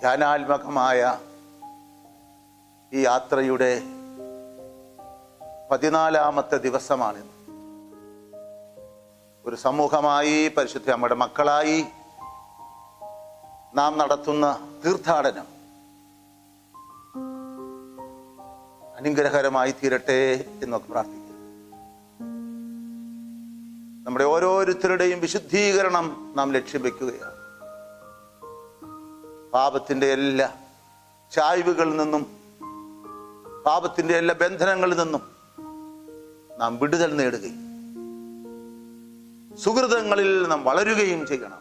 ധ്യാനാത്മകമായ ഈ യാത്രയുടെ പതിനാലാമത്തെ ദിവസമാണിന്ന് ഒരു സമൂഹമായി പരിശുദ്ധ അമ്മയുടെ മക്കളായി നാം നടത്തുന്ന തീർത്ഥാടനം അനുഗ്രഹകരമായി തീരട്ടെ എന്നൊക്കെ പ്രാർത്ഥിക്കാം നമ്മുടെ ഓരോരുത്തരുടെയും വിശുദ്ധീകരണം നാം ലക്ഷ്യം വെക്കുകയാണ് പാപത്തിന്റെ എല്ലാ ചായ്വുകളിൽ നിന്നും പാപത്തിന്റെ എല്ലാ ബന്ധനങ്ങളിൽ നിന്നും നാം വിടുതൽ നേടുകയും സുഹൃതങ്ങളിൽ നാം വളരുകയും ചെയ്യണം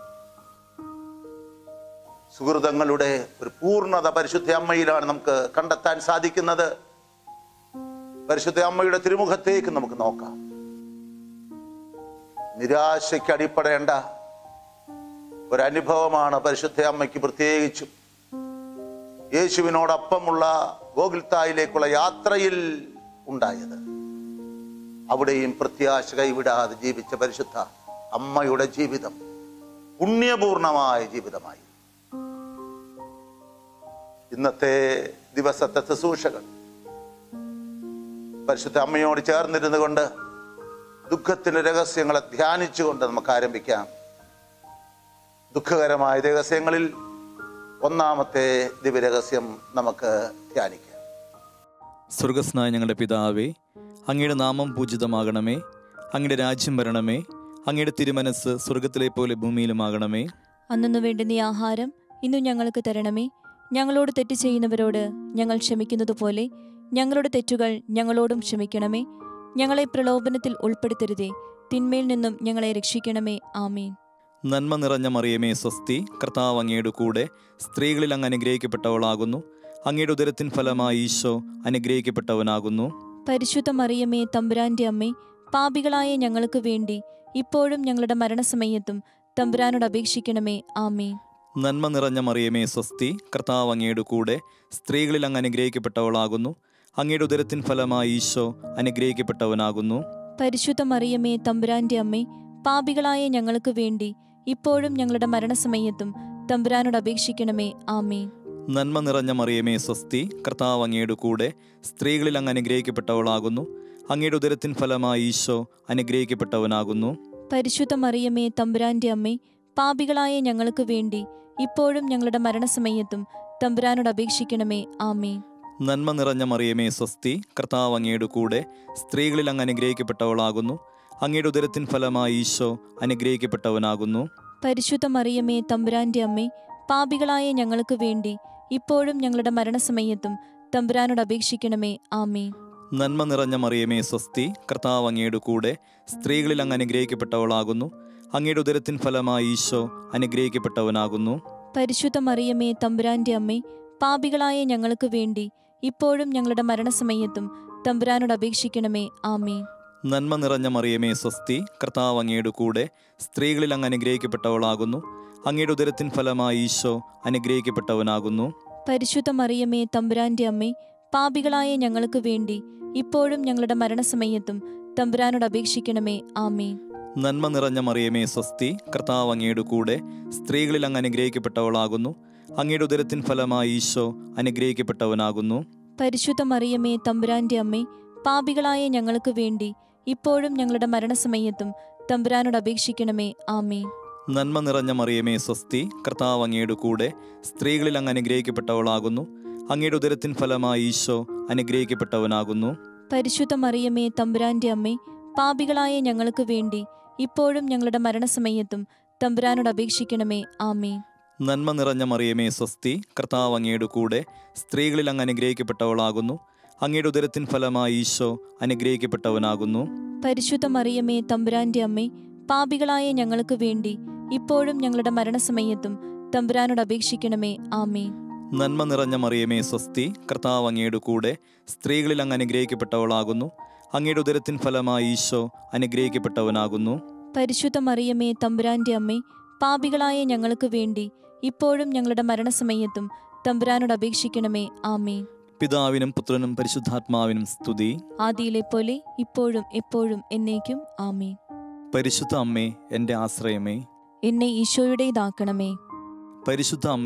സുഹൃതങ്ങളുടെ ഒരു പൂർണ്ണത പരിശുദ്ധ അമ്മയിലാണ് നമുക്ക് കണ്ടെത്താൻ സാധിക്കുന്നത് പരിശുദ്ധ അമ്മയുടെ തിരുമുഖത്തേക്ക് നമുക്ക് നോക്കാം നിരാശയ്ക്ക് അടിപ്പെടേണ്ട ഒരനുഭവമാണ് പരിശുദ്ധ അമ്മയ്ക്ക് പ്രത്യേകിച്ചും യേശുവിനോടൊപ്പമുള്ള ഗോകുൽത്തായിലേക്കുള്ള യാത്രയിൽ ഉണ്ടായത് അവിടെയും പ്രത്യാശ കൈവിടാതെ ജീവിച്ച പരിശുദ്ധ അമ്മയുടെ ജീവിതം പുണ്യപൂർണമായ ജീവിതമായി ഇന്നത്തെ ദിവസത്തെ ശുശ്രൂഷകൾ പരിശുദ്ധ അമ്മയോട് ചേർന്നിരുന്നു കൊണ്ട് ദുഃഖത്തിന്റെ രഹസ്യങ്ങളെ ധ്യാനിച്ചുകൊണ്ട് നമുക്ക് ആരംഭിക്കാം ദുഃഖകരമായ രഹസ്യങ്ങളിൽ ഒന്നാമത്തെ ദിവ്യരഹസ്യം നമുക്ക് ധ്യാനിക്കാം സ്വർഗസ്നായ ഞങ്ങളുടെ പിതാവേ അങ്ങയുടെ നാമം പൂജിതമാകണമേ അങ്ങയുടെ രാജ്യം വരണമേ അങ്ങയുടെ തിരുമനസ് സ്വർഗത്തിലെ പോലെ ഭൂമിയിലുമാകണമേ അന്നു വേണ്ടുന്ന ഈ ആഹാരം ഇന്നു ഞങ്ങൾക്ക് തരണമേ ഞങ്ങളോട് തെറ്റ് ചെയ്യുന്നവരോട് ഞങ്ങൾ ക്ഷമിക്കുന്നത് പോലെ ഞങ്ങളുടെ തെറ്റുകൾ ഞങ്ങളോടും ക്ഷമിക്കണമേ ഞങ്ങളെ പ്രലോഭനത്തിൽ ഉൾപ്പെടുത്തരുതേ തിന്മയിൽ നിന്നും ഞങ്ങളെ രക്ഷിക്കണമേ ആമീൻ നന്മ നിറഞ്ഞ മറിയമേ സ്വസ്തി കർത്താവ് അങ്ങയുടെ കൂടെ സ്ത്രീകളിൽ അങ്ങ് അനുഗ്രഹിക്കപ്പെട്ടവളാകുന്നു അങ്ങയുടെ ഉദരത്തിൻ ഫലമായി ഈശോ അനുഗ്രഹിക്കപ്പെട്ടവനാകുന്നു പരിശുദ്ധ മറിയമേ തമ്പുരാന്റെ അമ്മേ പാപികളായ ഞങ്ങൾക്ക് വേണ്ടി ഇപ്പോഴും ഞങ്ങളുടെ മരണസമയത്തും തമ്പുരാനോട് അപേക്ഷിക്കണമേ ആമീൻ നന്മ നിറഞ്ഞ മറിയമേ സ്വസ്തി കർത്താവ് അങ്ങയുടെ കൂടെ സ്ത്രീകളിൽ അങ്ങ് അനുഗ്രഹിക്കപ്പെട്ടവളാകുന്നു അങ്ങയുടെ ഉദരത്തിൻ ഫലമായി ഈശോ അനുഗ്രഹിക്കപ്പെട്ടവനാകുന്നു പരിശുദ്ധ മറിയമേ തമ്പുരാന്റെ അമ്മേ പാപികളായ ഞങ്ങൾക്ക് വേണ്ടി ഇപ്പോഴും ഞങ്ങളുടെ മരണസമയത്തും തമ്പുരാനോട് അപേക്ഷിക്കണമേ ആമീൻ നന്മ നിറഞ്ഞ മറിയമേ സ്വസ്തി കർത്താവ് അങ്ങയുടെ കൂടെ സ്ത്രീകളിൽ അങ്ങ് അനുഗ്രഹിക്കപ്പെട്ടവളാകുന്നു അങ്ങയുടെ ഉദരത്തിൻ ഫലമായി ഈശോ അനുഗ്രഹിക്കപ്പെട്ടവനാകുന്നു പരിശുദ്ധ മറിയമേ തമ്പുരാന്റെ അമ്മേ പാപികളായ ഞങ്ങൾക്ക് വേണ്ടി ഇപ്പോഴും ഞങ്ങളുടെ മരണസമയത്തും തമ്പുരാനോട് അപേക്ഷിക്കണമേ ആമീൻ നന്മ നിറഞ്ഞ മറിയമേ സ്വസ്തി കർത്താവ് അങ്ങയുടെ കൂടെ സ്ത്രീകളിൽ അങ്ങ് അനുഗ്രഹിക്കപ്പെട്ടവളാകുന്നു അങ്ങയുടെ ഉദരത്തിൻ ഫലമായി ഈശോ അനുഗ്രഹിക്കപ്പെട്ടവനാകുന്നു പരിശുദ്ധ മറിയമേ തമ്പുരാന്റെ അമ്മേ പാപികളായ ഞങ്ങൾക്ക് വേണ്ടി ഇപ്പോഴും ഞങ്ങളുടെ മരണസമയത്തും തമ്പുരാനോട് അപേക്ഷിക്കണമേ ആമീൻ നന്മ നിറഞ്ഞ മറിയമേ സ്വസ്തി കർത്താവ് അങ്ങയുടെ കൂടെ സ്ത്രീകളിൽ അങ്ങ് അനുഗ്രഹിക്കപ്പെട്ടവളാകുന്നു അങ്ങയുടെ ഉദരത്തിൻ ഫലമായി ഈശോ അനുഗ്രഹിക്കപ്പെട്ടവനാകുന്നു പരിശുദ്ധ മറിയമേ തമ്പുരാന്റെ അമ്മേ പാപികളായ ഞങ്ങൾക്ക് വേണ്ടി ഇപ്പോഴും ഞങ്ങളുടെ മരണസമയത്തും തമ്പുരാനോട് അപേക്ഷിക്കണമേ ആമീൻ നന്മ നിറഞ്ഞ മറിയമേ സ്വസ്തി കർത്താവ് അങ്ങയുടെ കൂടെ സ്ത്രീകളിൽ അങ്ങ് അനുഗ്രഹിക്കപ്പെട്ടവളാകുന്നു അങ്ങയുടെ ഉദരത്തിൻ ഫലമായി ഈശോ അനുഗ്രഹിക്കപ്പെട്ടവനാകുന്നു പരിശുദ്ധ മറിയമേ തമ്പുരാന്റെ അമ്മേ പാപികളായ ഞങ്ങൾക്ക് വേണ്ടി ഇപ്പോഴും ഞങ്ങളുടെ മരണസമയത്തും തമ്പുരാനോട് അപേക്ഷിക്കണമേ ആമീൻ നന്മ നിറഞ്ഞ മറിയമേ സ്വസ്തി കർത്താവ് അങ്ങയുടെ കൂടെ സ്ത്രീകളിൽ അങ്ങ് അനുഗ്രഹിക്കപ്പെട്ടവളാകുന്നു അങ്ങയുടെ ഉദരത്തിൻ ഫലമായി ഈശോ അനുഗ്രഹിക്കപ്പെട്ടവനാകുന്നു പരിശുദ്ധ മറിയമേ തമ്പുരാന്റെ അമ്മേ പാപികളായ ഞങ്ങൾക്ക് വേണ്ടി ഇപ്പോഴും ഞങ്ങളുടെ മരണസമയത്തും തമ്പുരാനോട് അപേക്ഷിക്കണമേ ആമീൻ നന്മ നിറഞ്ഞ മറിയമേ സ്വസ്തി കർത്താവ് അങ്ങയുടെ കൂടെ സ്ത്രീകളിൽ അങ്ങ് അനുഗ്രഹിക്കപ്പെട്ടവളാകുന്നു അങ്ങയുടെ ഉദരത്തിൻ ഫലമായി ഈശോ അനുഗ്രഹിക്കപ്പെട്ടവനാകുന്നു പരിശുദ്ധ മറിയമേ തമ്പുരാന്റെ അമ്മേ പാപികളായ ഞങ്ങൾക്ക് വേണ്ടി ഇപ്പോഴും ഞങ്ങളുടെ മരണസമയത്തും തമ്പുരാനോട് അപേക്ഷിക്കണമേ ആമീൻ നന്മ നിറഞ്ഞ മറിയമേ സ്വസ്തി കർത്താവ് അങ്ങയുടെ കൂടെ സ്ത്രീകളിൽ അങ്ങ് അനുഗ്രഹിക്കപ്പെട്ടവളാകുന്നു അങ്ങയുടെ ഉദരത്തിൻ ഫലമായി ഈശോ അനുഗ്രഹിക്കപ്പെട്ടവനാകുന്നു പരിശുദ്ധ മറിയമേ തമ്പുരാന്റെ അമ്മേ പാപികളായ ഞങ്ങൾക്ക് വേണ്ടി ഇപ്പോഴും ഞങ്ങളുടെ മരണസമയത്തും തമ്പുരാനോട് അപേക്ഷിക്കണമേ ആമീൻ നന്മ നിറഞ്ഞ മറിയമേ സ്വസ്തി കർത്താവ് അങ്ങയുടെ കൂടെ സ്ത്രീകളിൽ അങ്ങ് അനുഗ്രഹിക്കപ്പെട്ടവളാകുന്നു അങ്ങയുടെ ഉദരത്തിൻ ഫലമായി ഈശോ അനുഗ്രഹിക്കപ്പെട്ടവനാകുന്നു പരിശുദ്ധ മറിയമേ തമ്പുരാന്റെ അമ്മേ പാപികളായ ഞങ്ങൾക്ക് വേണ്ടി ഇപ്പോഴും ഞങ്ങളുടെ മരണസമയത്തും തമ്പുരാനോട് അപേക്ഷിക്കണമേ ആമീൻ പിതാവിനും പുത്രനും പരിശുദ്ധാത്മാവിനും സ്തുതി ആദിയിലെ പോലെ ഇപ്പോഴും എപ്പോഴും എന്നേക്കും ആമീൻ പരിശുദ്ധ അമ്മേ എൻ്റെ ആശ്രയമേ എന്നെ ഈശോയുടേതാക്കണമേ പരിശുദ്ധ അമ്മേ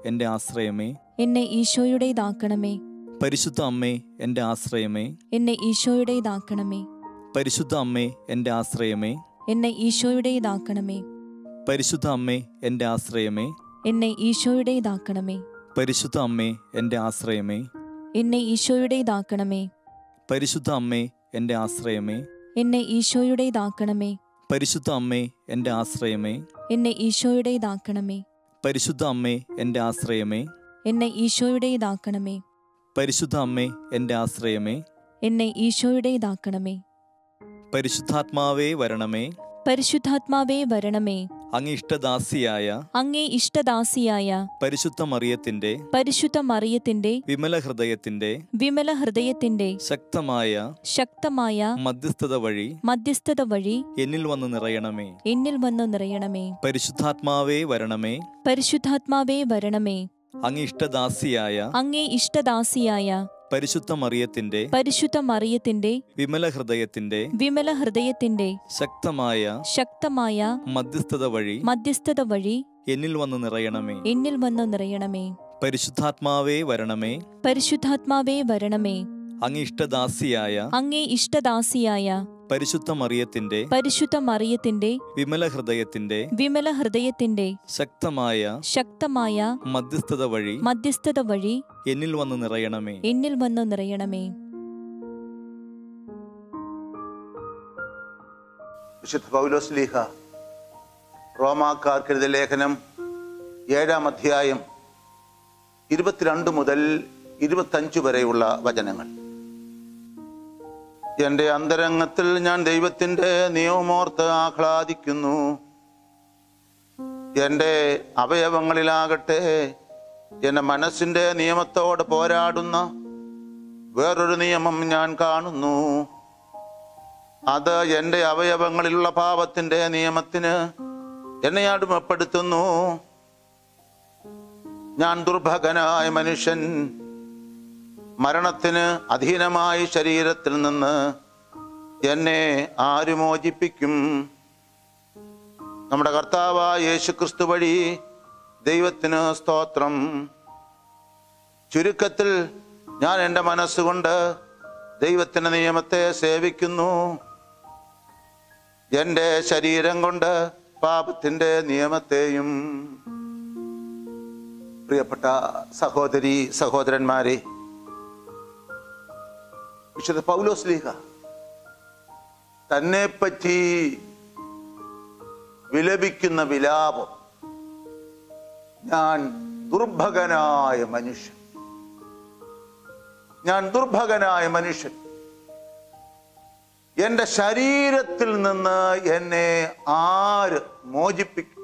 എൻ്റെ ആശ്രയമേ എന്നെ ഈശോയുടേതാക്കണമേ പരിശുദ്ധ അമ്മേ എൻ്റെ ആശ്രയമേ എന്നെ ഈശോയുടേതാക്കണമേ പരിശുദ്ധ അമ്മേ എൻ്റെ ആശ്രയമേ എന്നെ ഈശോയുടേതാക്കണമേ പരിശുദ്ധ അമ്മേ എൻ്റെ ആശ്രയമേ എന്നെ ഈശോയുടേതാക്കണമേ പരിശുദ്ധ അമ്മേ എൻ്റെ ആശ്രയമേ എന്നെ ഈശോയുടേതാക്കണമേ പരിശുദ്ധ അമ്മേ എൻ്റെ ആശ്രയമേ എന്നെ ഈശോയുടേതാക്കണമേ പരിശുദ്ധ അമ്മേ എൻ്റെ ആശ്രയമേ എന്നെ ഈശോയുടേതാക്കണമേ പരിശുദ്ധ അമ്മേ എൻ്റെ ആശ്രയമേ എന്നെ ഈശോയുടേതാക്കണമേ പരിശുദ്ധ അമ്മേ എൻ്റെ ആശ്രയമേ എന്നെ ഈശോയുടേതാക്കണമേ പരിശുദ്ധാത്മാവേ വരണമേ പരിശുദ്ധാത്മാവേ വരണമേ അങ്ങ് ഇഷ്ടദാസിയായ അങ്ങേ ഇഷ്ടദാസിയായ പരിശുദ്ധ മറിയത്തിൻ്റെ പരിശുദ്ധ മറിയത്തിന്റെ വിമല ഹൃദയത്തിൻ്റെ വിമല ഹൃദയത്തിന്റെ ശക്തമായ ശക്തമായ മധ്യസ്ഥത വഴി മധ്യസ്ഥത വഴി എന്നിൽ വന്ന് നിറയണമേ എന്നിൽ വന്നു നിറയണമേ പരിശുദ്ധാത്മാവേ വരണമേ പരിശുദ്ധാത്മാവേ വരണമേ അങ്ങ് ഇഷ്ടദാസിയായ അങ്ങേ ഇഷ്ടദാസിയായ പരിശുദ്ധ മറിയത്തിൻ്റെ പരിശുദ്ധ മറിയത്തിന്റെ വിമല ഹൃദയത്തിൻ്റെ വിമല ഹൃദയത്തിന്റെ ശക്തമായ ശക്തമായ മധ്യസ്ഥത വഴി മധ്യസ്ഥത വഴി എന്നിൽ വന്ന് നിറയണമേ എന്നിൽ വന്നു നിറയണമേ പരിശുദ്ധാത്മാവേ വരണമേ പരിശുദ്ധാത്മാവേ വരണമേ അങ്ങ് ഇഷ്ടദാസിയായ അങ്ങേ ഇഷ്ടദാസിയായ പരിശുദ്ധ മറിയത്തിൻ്റെ പരിശുദ്ധ മറിയത്തിന്റെ വിമല ഹൃദയത്തിൻ്റെ വിമല ഹൃദയത്തിന്റെ ശക്തമായ ശക്തമായ മധ്യസ്ഥത വഴി മധ്യസ്ഥത വഴി എന്നിൽ വന്ന് നിറയണമേ എന്നിൽ വന്നു നിറയണമേ വിശുദ്ധ പൗലോസ് ലീഹ റോമാക്കാർക്കെഴുതിയ ലേഖനം ഏഴാം അധ്യായം ഇരുപത്തിരണ്ട് മുതൽ ഇരുപത്തഞ്ച് വരെയുള്ള വചനങ്ങൾ എൻ്റെ അന്തരംഗത്തിൽ ഞാൻ ദൈവത്തിൻ്റെ നിയമമോർത്ത് ആഹ്ലാദിക്കുന്നു എൻ്റെ അവയവങ്ങളിലാകട്ടെ എൻ്റെ മനസ്സിൻ്റെ നിയമത്തോട് പോരാടുന്ന വേറൊരു നിയമം ഞാൻ കാണുന്നു അത് എൻ്റെ അവയവങ്ങളിലുള്ള പാപത്തിൻ്റെ നിയമത്തിന് എന്നെ അടിമപ്പെടുത്തുന്നു ഞാൻ ദുർഭകനായ മനുഷ്യൻ മരണത്തിന് അധീനമായ ശരീരത്തിൽ നിന്ന് എന്നെ ആര് മോചിപ്പിക്കും നമ്മുടെ കർത്താവായ യേശു ക്രിസ്തു വഴി ദൈവത്തിന് സ്തോത്രം ചുരുക്കത്തിൽ ഞാൻ എൻ്റെ മനസ്സുകൊണ്ട് ദൈവത്തിൻ്റെ നിയമത്തെ സേവിക്കുന്നു എൻ്റെ ശരീരം കൊണ്ട് പാപത്തിൻ്റെ നിയമത്തെയും പ്രിയപ്പെട്ട സഹോദരി സഹോദരന്മാരെ വിശുദ്ധ പൗലോസ് ലീഹ തന്നെ പറ്റി വിലപിക്കുന്ന വിലാപം ഞാൻ ദുർഭകനായ മനുഷ്യൻ ഞാൻ ദുർഭകനായ മനുഷ്യൻ എന്റെ ശരീരത്തിൽ നിന്ന് എന്നെ ആര് മോചിപ്പിക്കും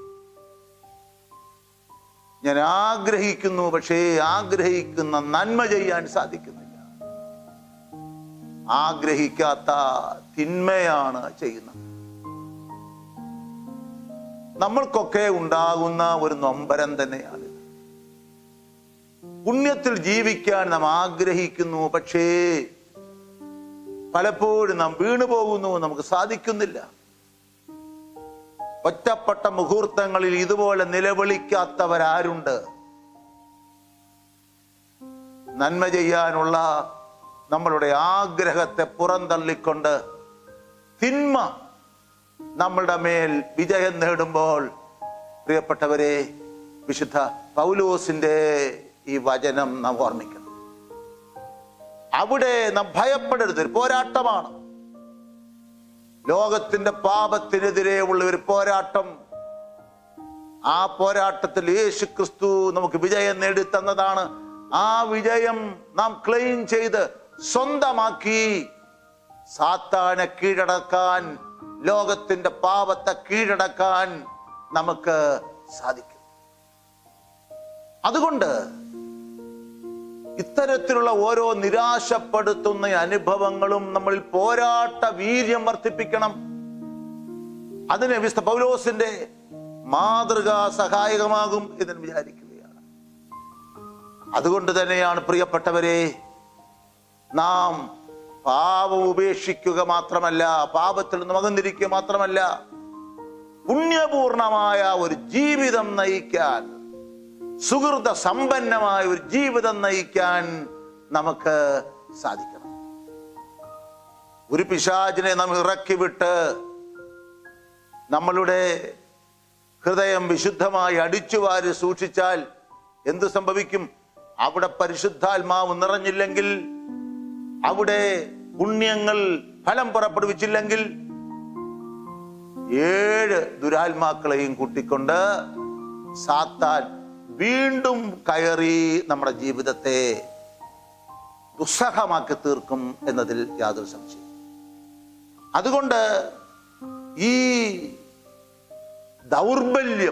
ഞാൻ ആഗ്രഹിക്കുന്നു പക്ഷേ ആഗ്രഹിക്കുന്ന നന്മ ചെയ്യാൻ സാധിക്കുന്നില്ല ആഗ്രഹിക്കാത്ത തിന്മയാണ് ചെയ്യുന്നത് നമ്മൾക്കൊക്കെ ഉണ്ടാകുന്ന ഒരു നൊമ്പരം തന്നെയാണ് പുണ്യത്തിൽ ജീവിക്കാൻ നാം ആഗ്രഹിക്കുന്നു പക്ഷേ പലപ്പോഴും നാം വീണു പോകുന്നു നമുക്ക് സാധിക്കുന്നില്ല ഒറ്റപ്പെട്ട മുഹൂർത്തങ്ങളിൽ ഇതുപോലെ നിലവിളിക്കാത്തവരാരുണ്ട് നന്മ ചെയ്യാനുള്ള നമ്മളുടെ ആഗ്രഹത്തെ പുറന്തള്ളിക്കൊണ്ട് തിന്മ നമ്മളുടെ മേൽ വിജയം നേടുമ്പോൾ പ്രിയപ്പെട്ടവരെ വിശുദ്ധ പൗലോസിന്റെ ഈ വചനം നാം ഓർമ്മിക്കണം അവിടെ നാം ഭയപ്പെടരുത് ഒരു പോരാട്ടമാണ് ലോകത്തിന്റെ പാപത്തിനെതിരെ ഉള്ള ഒരു പോരാട്ടം ആ പോരാട്ടത്തിൽ യേശു ക്രിസ്തു നമുക്ക് വിജയം നേടിത്തന്നതാണ് ആ വിജയം നാം ക്ലെയിം ചെയ്ത് സ്വന്തമാക്കി സാത്താനെ കീഴടക്കാൻ ലോകത്തിന്റെ പാപത്തെ കീഴടക്കാൻ നമുക്ക് സാധിക്കും അതുകൊണ്ട് ഇത്തരത്തിലുള്ള ഓരോ നിരാശപ്പെടുത്തുന്ന അനുഭവങ്ങളും നമ്മളിൽ പോരാട്ട വീര്യം വർദ്ധിപ്പിക്കണം അതിന് വിശുദ്ധ പൗലോസിന്റെ മാതൃക സഹായകമാകും എന്ന് വിചാരിക്കുകയാണ് അതുകൊണ്ട് തന്നെയാണ് പ്രിയപ്പെട്ടവരെ നാം പാപം ഉപേക്ഷിക്കുക മാത്രമല്ല പാപത്തിൽ നിന്ന് അകന്നിരിക്കുക മാത്രമല്ല പുണ്യപൂർണമായ ഒരു ജീവിതം നയിക്കാൻ സുഹൃത സമ്പന്നമായ ഒരു ജീവിതം നയിക്കാൻ നമുക്ക് സാധിക്കണം ഒരു പിശാചിനെ നാം ഇറക്കി വിട്ട് നമ്മളുടെ ഹൃദയം വിശുദ്ധമായി അടിച്ചുവാരി സൂക്ഷിച്ചാൽ എന്ത് സംഭവിക്കും അവിടെ പരിശുദ്ധാത്മാവ് നിറഞ്ഞില്ലെങ്കിൽ അവിടെ പുണ്യങ്ങൾ ഫലം പുറപ്പെടുവിച്ചില്ലെങ്കിൽ ഏഴ് ദുരാത്മാക്കളെയും കൂട്ടിക്കൊണ്ട് സാത്താൻ വീണ്ടും കയറി നമ്മുടെ ജീവിതത്തെ ദുസ്സഹമാക്കി തീർക്കും എന്നതിൽ യാതൊരു സംശയം അതുകൊണ്ട് ഈ ദൗർബല്യം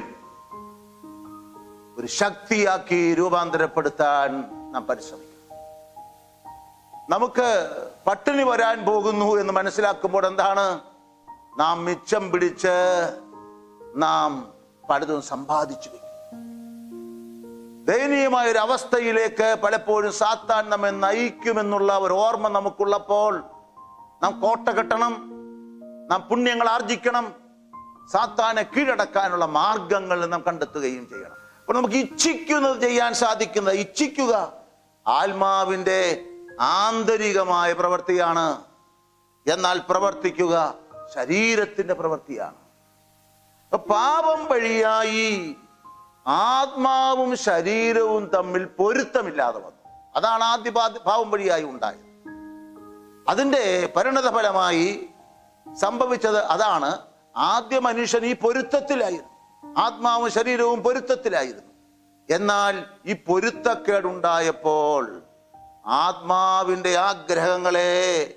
ഒരു ശക്തിയാക്കി രൂപാന്തരപ്പെടുത്താൻ നാം പരിശ്രമിക്കണം നമുക്ക് പട്ടിണി വരാൻ പോകുന്നു എന്ന് മനസ്സിലാക്കുമ്പോൾ എന്താണ് നാം മിച്ചം പിടിച്ച് നാം പലതും സമ്പാദിച്ചു വെക്കും ദയനീയമായ ഒരു അവസ്ഥയിലേക്ക് പലപ്പോഴും സാത്താൻ നമ്മെ നയിക്കുമെന്നുള്ള ഒരു ഓർമ്മ നമുക്കുള്ളപ്പോൾ നാം കോട്ട കെട്ടണം നാം പുണ്യങ്ങൾ ആർജിക്കണം സാത്താനെ കീഴടക്കാനുള്ള മാർഗങ്ങൾ നാം കണ്ടെത്തുകയും ചെയ്യണം അപ്പൊ നമുക്ക് ഇച്ഛിക്കുന്നത് ചെയ്യാൻ സാധിക്കുന്നത് ഇച്ഛിക്കുക ആത്മാവിന്റെ ആന്തരികമായ പ്രവൃത്തിയാണ് എന്നാൽ പ്രവർത്തിക്കുക ശരീരത്തിന്റെ പ്രവൃത്തിയാണ് അപ്പൊ പാപം വഴിയായി ആത്മാവും ശരീരവും തമ്മിൽ പൊരുത്തമില്ലാതെ വന്നു അതാണ് ആദ്യ പാ- പാവം വഴിയായി ഉണ്ടായത് അതിന്റെ പരിണത ഫലമായി സംഭവിച്ചത് അതാണ് ആദ്യ മനുഷ്യൻ ഈ പൊരുത്തത്തിലായിരുന്നു ആത്മാവും ശരീരവും പൊരുത്തത്തിലായിരുന്നു എന്നാൽ ഈ പൊരുത്തക്കേടുണ്ടായപ്പോൾ ആത്മാവിന്റെ ആഗ്രഹങ്ങളെ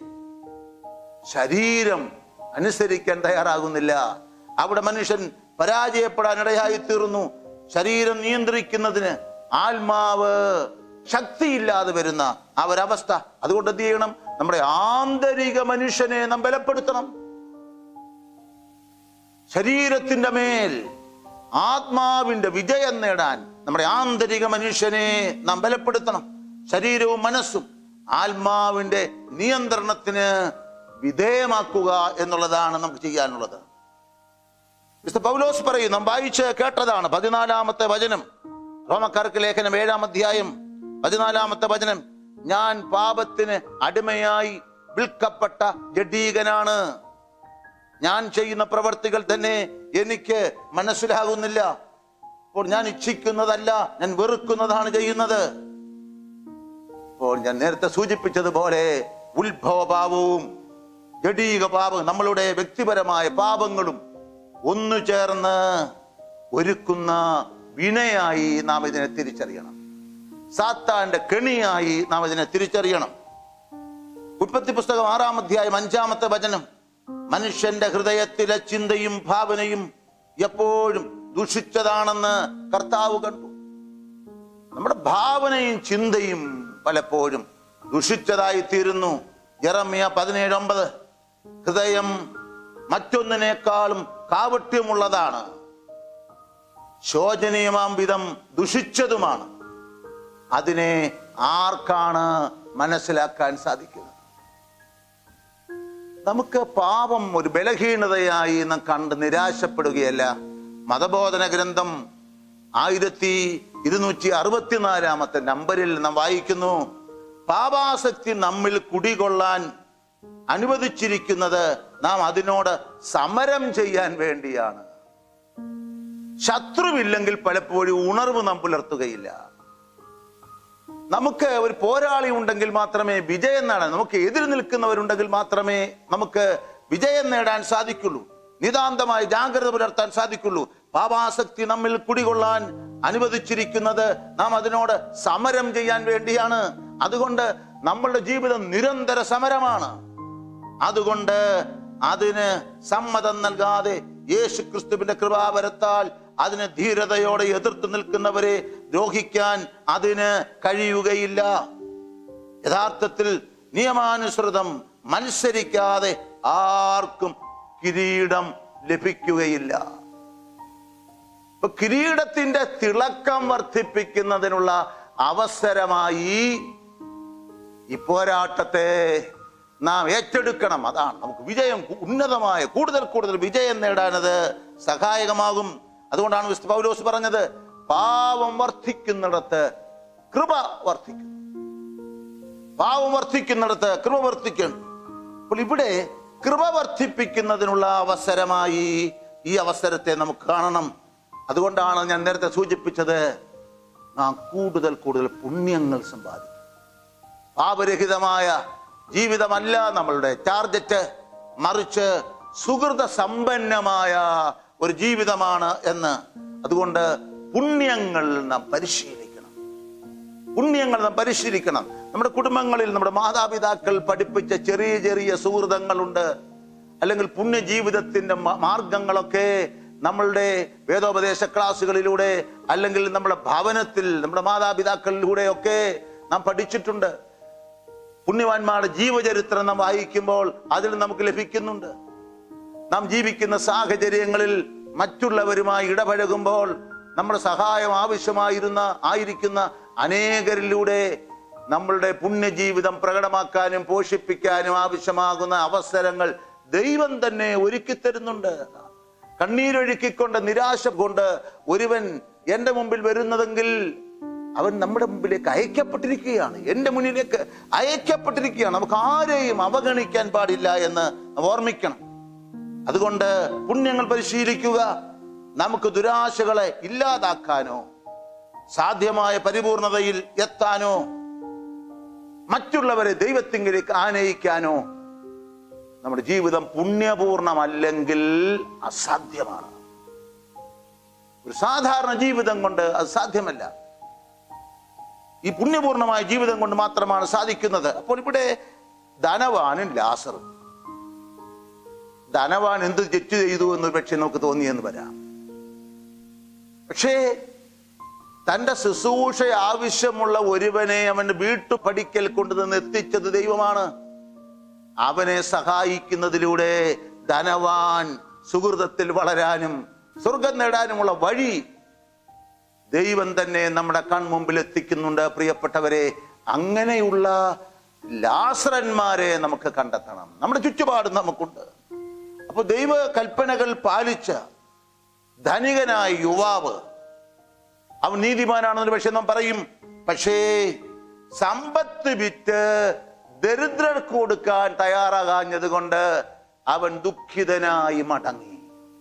ശരീരം അനുസരിക്കാൻ തയ്യാറാകുന്നില്ല അവിടെ മനുഷ്യൻ പരാജയപ്പെടാൻ ഇടയായി തീർന്നു ശരീരം നിയന്ത്രിക്കുന്നതിന് ആത്മാവ് ശക്തിയില്ലാതെ വരുന്ന ആ ഒരവസ്ഥ അതുകൊണ്ട് എന്ത് ചെയ്യണം നമ്മുടെ ആന്തരിക മനുഷ്യനെ നാം ബലപ്പെടുത്തണം ശരീരത്തിന്റെ മേൽ ആത്മാവിന്റെ വിജയം നേടാൻ നമ്മുടെ ആന്തരിക മനുഷ്യനെ നാം ബലപ്പെടുത്തണം ശരീരവും മനസ്സും ആത്മാവിന്റെ നിയന്ത്രണത്തിന് വിധേയമാക്കുക എന്നുള്ളതാണ് നമുക്ക് ചെയ്യാനുള്ളത് മിസ്റ്റർ പൗലോസ് പറയും നാം വായിച്ച് കേട്ടതാണ് പതിനാലാമത്തെ വചനം റോമക്കാർക്ക് ലേഖനം ഏഴാം അധ്യായം പതിനാലാമത്തെ വചനം ഞാൻ പാപത്തിന് അടിമയായി വിൽക്കപ്പെട്ട ജഡീകനാണ് ഞാൻ ചെയ്യുന്ന പ്രവർത്തികൾ തന്നെ എനിക്ക് മനസ്സിലാകുന്നില്ല അപ്പോൾ ഞാൻ ഇച്ഛിക്കുന്നതല്ല ഞാൻ വെറുക്കുന്നതാണ് ചെയ്യുന്നത് ഇപ്പോൾ ഞാൻ നേരത്തെ സൂചിപ്പിച്ചതുപോലെ ഉത്ഭവഭാവവും ജഡീക പാപം നമ്മളുടെ വ്യക്തിപരമായ പാപങ്ങളും ഒന്നു ചേർന്ന് ഒരുക്കുന്ന വിനയായി നാം ഇതിനെ തിരിച്ചറിയണം സാത്താന്റെ കെണിയായി നാം ഇതിനെ തിരിച്ചറിയണം ഉൽപ്പത്തി പുസ്തകം ആറാം അധ്യായം അഞ്ചാമത്തെ വചനം മനുഷ്യന്റെ ഹൃദയത്തിലെ ചിന്തയും ഭാവനയും എപ്പോഴും ദുഷിച്ചതാണെന്ന് കർത്താവ് കണ്ടു നമ്മുടെ ഭാവനയും ചിന്തയും പലപ്പോഴും ദുഷിച്ചതായി തീരുന്നു ജെറമ്യ പതിനേഴ് ഒമ്പത് ഹൃദയം മറ്റൊന്നിനേക്കാളും കാവട്യമുള്ളതാണ് ശോചനീയമാം വിധം ദുഷിച്ചതുമാണ് അതിനെ ആർക്കാണ് മനസ്സിലാക്കാൻ സാധിക്കുന്നത് നമുക്ക് പാപം ഒരു ബലഹീനതയായി നാം കണ്ട് നിരാശപ്പെടുകയല്ല മതബോധന ഗ്രന്ഥം ആയിരത്തി ഇരുന്നൂറ്റി അറുപത്തിനാലാമത്തെ നമ്പറിൽ നാം വായിക്കുന്നു പാപാസക്തി നമ്മിൽ കുടികൊള്ളാൻ അനുവദിച്ചിരിക്കുന്നത് നാം അതിനോട് സമരം ചെയ്യാൻ വേണ്ടിയാണ് ശത്രുവില്ലെങ്കിൽ പലപ്പോഴും ഉണർവ് നാം പുലർത്തുകയില്ല നമുക്ക് ഒരു പോരാളി ഉണ്ടെങ്കിൽ മാത്രമേ വിജയം നേടാൻ നമുക്ക് എതിര് നിൽക്കുന്നവരുണ്ടെങ്കിൽ മാത്രമേ നമുക്ക് വിജയം നേടാൻ സാധിക്കുള്ളൂ നിതാന്തമായി ജാഗ്രത പുലർത്താൻ സാധിക്കുള്ളൂ പാപാസക്തി നമ്മിൽ കുടികൊള്ളാൻ അനുവദിച്ചിരിക്കുന്നത് നാം അതിനോട് സമരം ചെയ്യാൻ വേണ്ടിയാണ് അതുകൊണ്ട് നമ്മളുടെ ജീവിതം നിരന്തര സമരമാണ് അതുകൊണ്ട് അതിന് സമ്മതം നൽകാതെ യേശു ക്രിസ്തുവിന്റെ കൃപാവരത്താൽ അതിന് ധീരതയോടെ എതിർത്ത് നിൽക്കുന്നവരെ ദ്രോഹിക്കാൻ അതിന് കഴിയുകയില്ല യഥാർത്ഥത്തിൽ നിയമാനുസൃതം മത്സരിക്കാതെ ആർക്കും കിരീടം ലഭിക്കുകയില്ല ഇപ്പൊ കിരീടത്തിന്റെ തിളക്കം വർദ്ധിപ്പിക്കുന്നതിനുള്ള അവസരമായി ഈ പോരാട്ടത്തെ നാം ഏറ്റെടുക്കണം അതാണ് നമുക്ക് വിജയം കു- ഉന്നതമായ കൂടുതൽ കൂടുതൽ വിജയം നേടാനത് സഹായകമാകും അതുകൊണ്ടാണ് വിശുദ്ധ പൗലോസ് പറഞ്ഞത് പാവം വർദ്ധിക്കുന്നിടത്ത് കൃപ വർദ്ധിക്കുന്നു പാവം വർദ്ധിക്കുന്നിടത്ത് കൃപ വർദ്ധിക്കണം അപ്പോൾ ഇവിടെ കൃപ വർദ്ധിപ്പിക്കുന്നതിനുള്ള അവസരമായി ഈ അവസരത്തെ നമുക്ക് കാണണം അതുകൊണ്ടാണ് ഞാൻ നേരത്തെ സൂചിപ്പിച്ചത് നാം കൂടുതൽ കൂടുതൽ പുണ്യങ്ങൾ സമ്പാദിക്കും പാപരഹിതമായ ജീവിതമല്ല നമ്മളുടെ ടാർഗറ്റ് മറിച്ച് സുഹൃത സമ്പന്നമായ ഒരു ജീവിതമാണ് എന്ന് അതുകൊണ്ട് പുണ്യങ്ങൾ നാം പരിശീലിക്കണം പുണ്യങ്ങൾ നാം പരിശീലിക്കണം നമ്മുടെ കുടുംബങ്ങളിൽ നമ്മുടെ മാതാപിതാക്കൾ പഠിപ്പിച്ച ചെറിയ ചെറിയ സുഹൃതങ്ങളുണ്ട് അല്ലെങ്കിൽ പുണ്യ ജീവിതത്തിന്റെ മ- മാർഗങ്ങളൊക്കെ നമ്മളുടെ വേദോപദേശ ക്ലാസ്സുകളിലൂടെ അല്ലെങ്കിൽ നമ്മുടെ ഭവനത്തിൽ നമ്മുടെ മാതാപിതാക്കളിലൂടെ ഒക്കെ നാം പഠിച്ചിട്ടുണ്ട് പുണ്യവാന്മാരുടെ ജീവചരിത്രം നാം വായിക്കുമ്പോൾ അതിൽ നമുക്ക് ലഭിക്കുന്നുണ്ട് നാം ജീവിക്കുന്ന സാഹചര്യങ്ങളിൽ മറ്റുള്ളവരുമായി ഇടപഴകുമ്പോൾ നമ്മുടെ സഹായം ആവശ്യമായിരുന്ന ആയിരിക്കുന്ന അനേകരിലൂടെ നമ്മളുടെ പുണ്യജീവിതം പ്രകടമാക്കാനും പോഷിപ്പിക്കാനും ആവശ്യമാകുന്ന അവസരങ്ങൾ ദൈവം തന്നെ ഒരുക്കി തരുന്നുണ്ട് കണ്ണീരൊഴുക്കിക്കൊണ്ട് നിരാശ കൊണ്ട് ഒരുവൻ എന്റെ മുമ്പിൽ വരുന്നതെങ്കിൽ അവൻ നമ്മുടെ മുമ്പിലേക്ക് അയക്കപ്പെട്ടിരിക്കുകയാണ് എന്റെ മുന്നിലേക്ക് അയക്കപ്പെട്ടിരിക്കുകയാണ് നമുക്ക് ആരെയും അവഗണിക്കാൻ പാടില്ല എന്ന് നാം ഓർമ്മിക്കണം അതുകൊണ്ട് പുണ്യങ്ങൾ പരിശീലിക്കുക നമുക്ക് ദുരാശകളെ ഇല്ലാതാക്കാനോ സാധ്യമായ പരിപൂർണതയിൽ എത്താനോ മറ്റുള്ളവരെ ദൈവത്തിങ്കിലേക്ക് ആനയിക്കാനോ നമ്മുടെ ജീവിതം പുണ്യപൂർണമല്ലെങ്കിൽ അസാധ്യമാണ് ഒരു സാധാരണ ജീവിതം കൊണ്ട് അത് സാധ്യമല്ല ഈ പുണ്യപൂർണമായ ജീവിതം കൊണ്ട് മാത്രമാണ് സാധിക്കുന്നത് അപ്പോൾ ഇവിടെ ധനവാനും ലാസറും ധനവാൻ എന്ത് തെറ്റ് ചെയ്തു എന്ന് പക്ഷെ നമുക്ക് തോന്നിയെന്ന് വരാം പക്ഷേ തന്റെ ശുശ്രൂഷ ആവശ്യമുള്ള ഒരുവനെ അവന്റെ വീട്ടുപടിക്കൽ കൊണ്ടുവന്ന് എത്തിച്ചത് ദൈവമാണ് അവനെ സഹായിക്കുന്നതിലൂടെ ധനവാൻ സുഹൃതത്തിൽ വളരാനും സ്വർഗം നേടാനുമുള്ള വഴി ദൈവം തന്നെ നമ്മുടെ കൺമുമ്പിൽ എത്തിക്കുന്നുണ്ട് പ്രിയപ്പെട്ടവരെ അങ്ങനെയുള്ള ലാസറന്മാരെ നമുക്ക് കണ്ടെത്തണം നമ്മുടെ ചുറ്റുപാടും നമുക്കുണ്ട് അപ്പൊ ദൈവ കൽപ്പനകൾ പാലിച്ച ധനികനായ യുവാവ് അവൻ നീതിമാനാണെന്ന് പക്ഷെ നാം പറയും പക്ഷേ സമ്പത്ത് വിറ്റ് ദരിദ്രർക്ക് കൊടുക്കാൻ തയ്യാറാകാഞ്ഞത് കൊണ്ട് അവൻ ദുഃഖിതനായി മടങ്ങി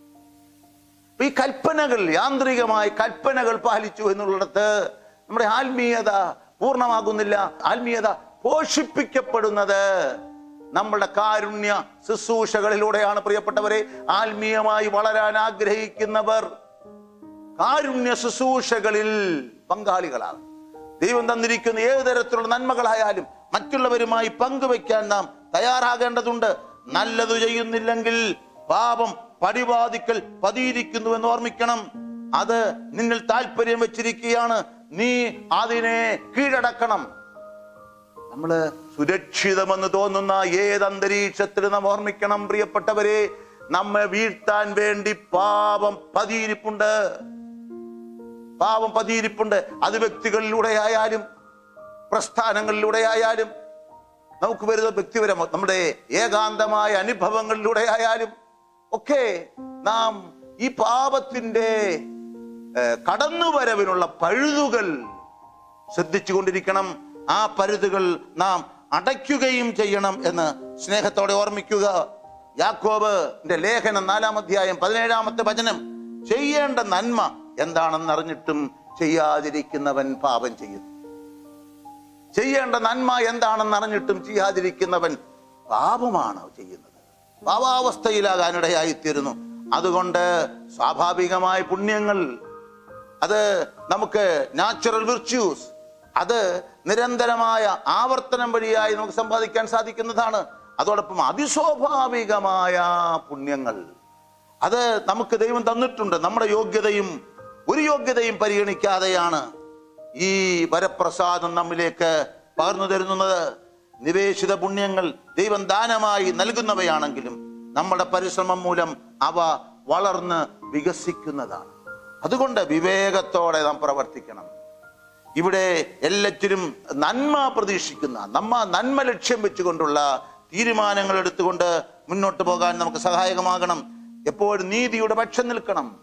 അപ്പൊ ഈ കൽപ്പനകൾ യാന്ത്രികമായി കൽപ്പനകൾ പാലിച്ചു എന്നുള്ളിടത്ത് നമ്മുടെ ആത്മീയത പൂർണ്ണമാകുന്നില്ല ആത്മീയത പോഷിപ്പിക്കപ്പെടുന്നത് നമ്മുടെ കാരുണ്യ ശുശ്രൂഷകളിലൂടെയാണ് പ്രിയപ്പെട്ടവരെ ആത്മീയമായി വളരാൻ ആഗ്രഹിക്കുന്നവർ കാരുണ്യ ശുശ്രൂഷകളിൽ പങ്കാളികളാകും ദൈവം തന്നിരിക്കുന്ന ഏത് തരത്തിലുള്ള നന്മകളായാലും മറ്റുള്ളവരുമായി പങ്കുവെക്കാൻ നാം തയ്യാറാകേണ്ടതുണ്ട് നല്ലത് ചെയ്യുന്നില്ലെങ്കിൽ പാപം പടിവാദിക്കൽ പതിയിരിക്കുന്നു എന്ന് ഓർമ്മിക്കണം അത് നിന്നിൽ താല്പര്യം വെച്ചിരിക്കുകയാണ് നീ അതിനെ കീഴടക്കണം നമ്മള് സുരക്ഷിതമെന്ന് തോന്നുന്ന ഏത് അന്തരീക്ഷത്തിൽ നാം ഓർമ്മിക്കണം പ്രിയപ്പെട്ടവരെ നമ്മെ വീഴ്ത്താൻ വേണ്ടി പാപം പതിയിരിപ്പുണ്ട് പാപം പതിയിരിപ്പുണ്ട് അത് വ്യക്തികളിലൂടെ ആയാലും പ്രസ്ഥാനങ്ങളിലൂടെ ആയാലും നമുക്ക് വരുന്ന വ്യക്തിപരമോ നമ്മുടെ ഏകാന്തമായ അനുഭവങ്ങളിലൂടെ ആയാലും ഒക്കെ നാം ഈ പാപത്തിന്റെ ഏഹ്, കടന്നുവരവിനുള്ള പഴുതുകൾ ശ്രദ്ധിച്ചുകൊണ്ടിരിക്കണം ആ പഴുതുകൾ നാം അടയ്ക്കുകയും ചെയ്യണം എന്ന് സ്നേഹത്തോടെ ഓർമ്മിക്കുക യാക്കോബ് ലേഖനം നാലാം അധ്യായം പതിനേഴാമത്തെ വചനം ചെയ്യേണ്ട നന്മ എന്താണെന്ന് അറിഞ്ഞിട്ടും ചെയ്യാതിരിക്കുന്നവൻ പാപം ചെയ്യുന്നു ചെയ്യേണ്ട നന്മ എന്താണെന്ന് അറിഞ്ഞിട്ടും ചെയ്യാതിരിക്കുന്നവൻ പാപമാണ് ചെയ്യുന്നത് പാപാവസ്ഥയിലാകാനിടയായിത്തീരുന്നു അതുകൊണ്ട് സ്വാഭാവികമായ പുണ്യങ്ങൾ അത് നമുക്ക് നാച്ചുറൽ വിർച്യൂസ് അത് നിരന്തരമായ ആവർത്തനം വഴിയായി നമുക്ക് സമ്പാദിക്കാൻ സാധിക്കുന്നതാണ് അതോടൊപ്പം അതിസ്വാഭാവികമായ പുണ്യങ്ങൾ അത് നമുക്ക് ദൈവം തന്നിട്ടുണ്ട് നമ്മുടെ യോഗ്യതയും ഒരു യോഗ്യതയും പരിഗണിക്കാതെയാണ് ഈ വരപ്രസാദം നമ്മിലേക്ക് പകർന്നു തരുന്നത് നിവേശിത പുണ്യങ്ങൾ ദൈവം ദാനമായി നൽകുന്നവയാണെങ്കിലും നമ്മുടെ പരിശ്രമം മൂലം അവ വളർന്ന് വികസിക്കുന്നതാണ് അതുകൊണ്ട് വിവേകത്തോടെ നാം പ്രവർത്തിക്കണം ഇവിടെ എല്ലാറ്റിലും നന്മ പ്രതീക്ഷിക്കുന്ന നമ്മ നന്മ ലക്ഷ്യം വെച്ചുകൊണ്ടുള്ള തീരുമാനങ്ങൾ എടുത്തുകൊണ്ട് മുന്നോട്ട് പോകാൻ നമുക്ക് സഹായകമാകണം എപ്പോഴും നീതിയുടെ പക്ഷം നിൽക്കണം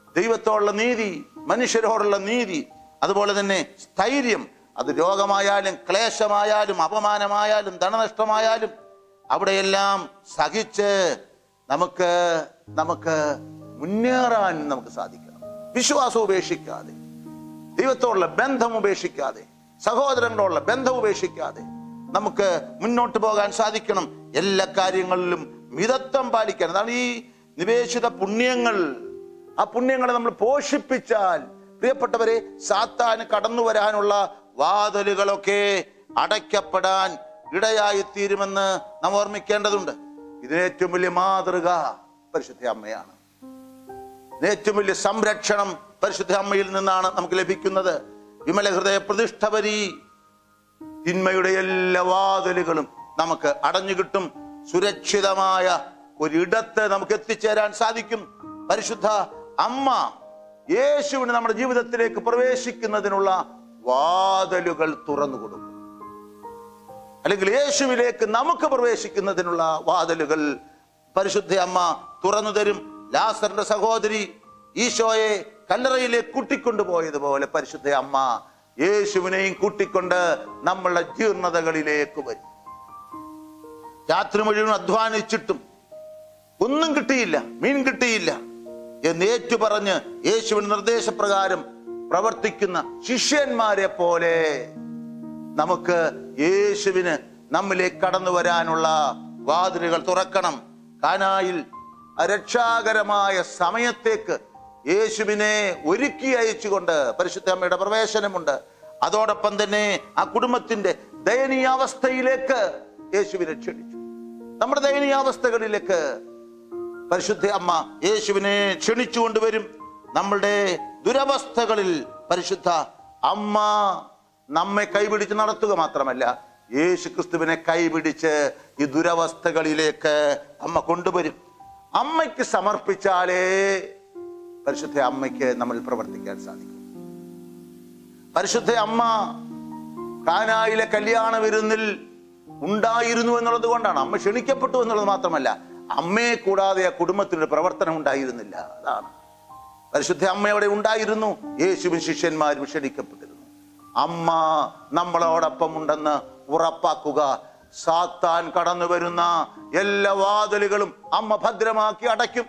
ദൈവത്തോടുള്ള നീതി മനുഷ്യരോടുള്ള നീതി അതുപോലെ തന്നെ സ്ഥൈര്യം അത് രോഗമായാലും ക്ലേശമായാലും അപമാനമായാലും ധനനഷ്ടമായാലും അവിടെയെല്ലാം സഹിച്ച് നമുക്ക് നമുക്ക് മുന്നേറാൻ നമുക്ക് സാധിക്കണം വിശ്വാസം ഉപേക്ഷിക്കാതെ ദൈവത്തോടുള്ള ബന്ധം ഉപേക്ഷിക്കാതെ സഹോദരങ്ങളോടുള്ള ബന്ധം ഉപേക്ഷിക്കാതെ നമുക്ക് മുന്നോട്ട് പോകാൻ സാധിക്കണം എല്ലാ കാര്യങ്ങളിലും മിതത്വം പാലിക്കണം അതാണ് ഈ നിവേശിത പുണ്യങ്ങൾ ആ പുണ്യങ്ങളെ നമ്മൾ പോഷിപ്പിച്ചാൽ പ്രിയപ്പെട്ടവരെ സാത്താന് കടന്നു വരാനുള്ള വാതിലുകളൊക്കെ അടയ്ക്കപ്പെടാൻ ഇടയായി തീരുമെന്ന് നാം ഓർമ്മിക്കേണ്ടതുണ്ട് ഇതിന് ഏറ്റവും വലിയ മാതൃക പരിശുദ്ധ അമ്മയാണ് ഇതിന് ഏറ്റവും വലിയ സംരക്ഷണം പരിശുദ്ധ അമ്മയിൽ നിന്നാണ് നമുക്ക് ലഭിക്കുന്നത് വിമല ഹൃദയ പ്രതിഷ്ഠപരി തിന്മയുടെ എല്ലാ വാതിലുകളും നമുക്ക് അടഞ്ഞു കിട്ടും സുരക്ഷിതമായ ഒരിടത്ത് നമുക്ക് എത്തിച്ചേരാൻ സാധിക്കും പരിശുദ്ധ അമ്മ യേശുവിന് നമ്മുടെ ജീവിതത്തിലേക്ക് പ്രവേശിക്കുന്നതിനുള്ള വാതിലുകൾ തുറന്നു കൊടുക്കും അല്ലെങ്കിൽ യേശുവിലേക്ക് നമുക്ക് പ്രവേശിക്കുന്നതിനുള്ള വാതിലുകൾ പരിശുദ്ധ അമ്മ തുറന്നു തരും ലാസറിന്റെ സഹോദരി ഈശോയെ കല്ലറയിലേക്ക് കൂട്ടിക്കൊണ്ടുപോയതുപോലെ പരിശുദ്ധ അമ്മ യേശുവിനെയും കൂട്ടിക്കൊണ്ട് നമ്മളുടെ ജീർണതകളിലേക്ക് വരും രാത്രി മുഴുവൻ അധ്വാനിച്ചിട്ടും ഒന്നും കിട്ടിയില്ല മീൻ കിട്ടിയില്ല എന്ന് ഏറ്റു പറഞ്ഞ് യേശുവിന്റെ നിർദ്ദേശപ്രകാരം പ്രവർത്തിക്കുന്ന ശിഷ്യന്മാരെ പോലെ നമുക്ക് യേശുവിന് നമ്മിലേക്ക് കടന്നു വരാനുള്ള വാതിലുകൾ തുറക്കണം കാനായിൽ ആ രക്ഷാകരമായ സമയത്തേക്ക് യേശുവിനെ ഒരുക്കി അയച്ചുകൊണ്ട് പരിശുദ്ധ അമ്മയുടെ പ്രവേശനമുണ്ട് അതോടൊപ്പം തന്നെ ആ കുടുംബത്തിന്റെ ദയനീയാവസ്ഥയിലേക്ക് യേശുവിനെ ക്ഷണിച്ചു നമ്മുടെ ദയനീയാവസ്ഥകളിലേക്ക് പരിശുദ്ധ അമ്മ യേശുവിനെ ക്ഷണിച്ചു കൊണ്ടുവരും നമ്മളുടെ ദുരവസ്ഥകളിൽ പരിശുദ്ധ അമ്മ നമ്മെ കൈപിടിച്ച് നടത്തുക മാത്രമല്ല യേശു ക്രിസ്തുവിനെ കൈപിടിച്ച് ഈ ദുരവസ്ഥകളിലേക്ക് അമ്മ കൊണ്ടുവരും അമ്മയ്ക്ക് സമർപ്പിച്ചാലേ പരിശുദ്ധ അമ്മയ്ക്ക് നമ്മൾ പ്രവർത്തിക്കാൻ സാധിക്കും പരിശുദ്ധ അമ്മ കാനായിലെ കല്യാണ വിരുന്നിൽ ഉണ്ടായിരുന്നു എന്നുള്ളത് കൊണ്ടാണ് അമ്മ ക്ഷണിക്കപ്പെട്ടു എന്നുള്ളത് മാത്രമല്ല അമ്മയെ കൂടാതെ ആ കുടുംബത്തിനൊരു പ്രവർത്തനം ഉണ്ടായിരുന്നില്ല അതാണ് പരിശുദ്ധ അമ്മ അവിടെ ഉണ്ടായിരുന്നു യേശുവിൻ ശിഷ്യന്മാരും ക്ഷണിക്കപ്പെട്ടിരുന്നു അമ്മ നമ്മളോടൊപ്പം ഉണ്ടെന്ന് ഉറപ്പാക്കുക സാത്താൻ കടന്നു വരുന്ന എല്ലാ വാതിലുകളും അമ്മ ഭദ്രമാക്കി അടയ്ക്കും